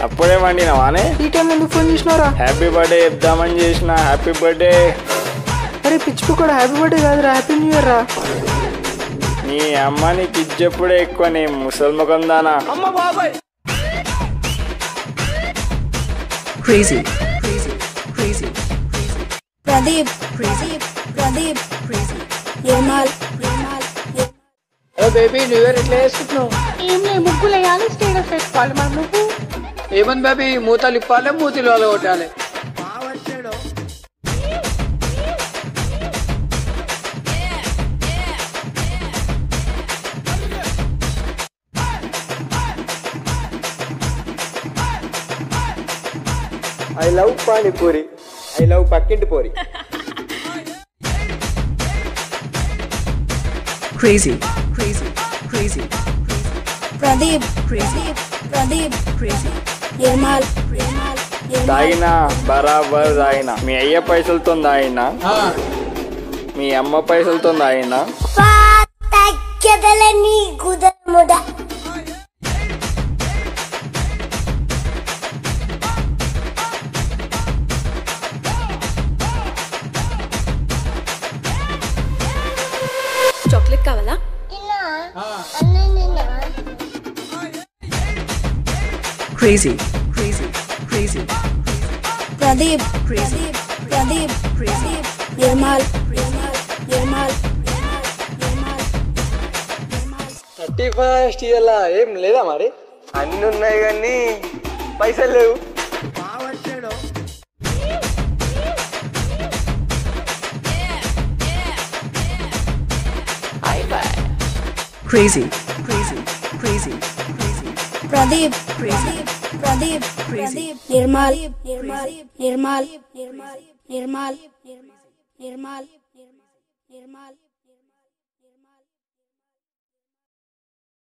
అప్పుడే వండినవానే ఈ టైం ఎందుకు ఫోన్ చేసినారా హ్యాపీ బర్త్డే చెప్దామని చేసిన హ్యాపీ బర్త్డే అరే పిచ్చి కూడా హ్యాపీ బర్త్డే కాదురా హ్యాపీ న్యూ ఇయర్ రా నీ అమ్మ నీకు ఇచ్చెప్పుడే ఎక్కువ నీ ముసలి ముఖం దానా crazy, crazy, crazy, Pradeep Pradeep Pradeep crazy. Nirmal Nirmal oh baby new year ఎట్లా చేసుకుంటున్నావు ఏం లే ముగ్గులు వేయాలి స్టేటస్ పెట్టుకోవాలి మరి నువ్వు ఏముంది బేబీ మూతలు ఇప్పాలి మూతిలు వాళ్ళు కొట్టాలి I love panipuri I love పక్కింటి పూరి Crazy, crazy, crazy, Pradeep crazy, Pradeep crazy. Nirmal Nirmal Nirmal తాగినా బరాబర్ తాగినా మీ అయ్య పైసలతో తాగినా మీ అమ్మ పైసలతో తాగినా తగ్గదలని కుదరముడ చాక్లెట్ కావాలా crazy, crazy, crazy, Pradeep crazy, Pradeep crazy, Nirmal Nirmal Nirmal Nirmal thirty first year ఏం లేదా మరి అన్ని ఉన్నాయి కానీ పైసలు లేవు crazy, crazy, crazy, crazy, Pradeep crazy, Pradeep Pradeep Nirmal Nirmal Nirmal Nirmal Nirmal Nirmal Nirmal Nirmal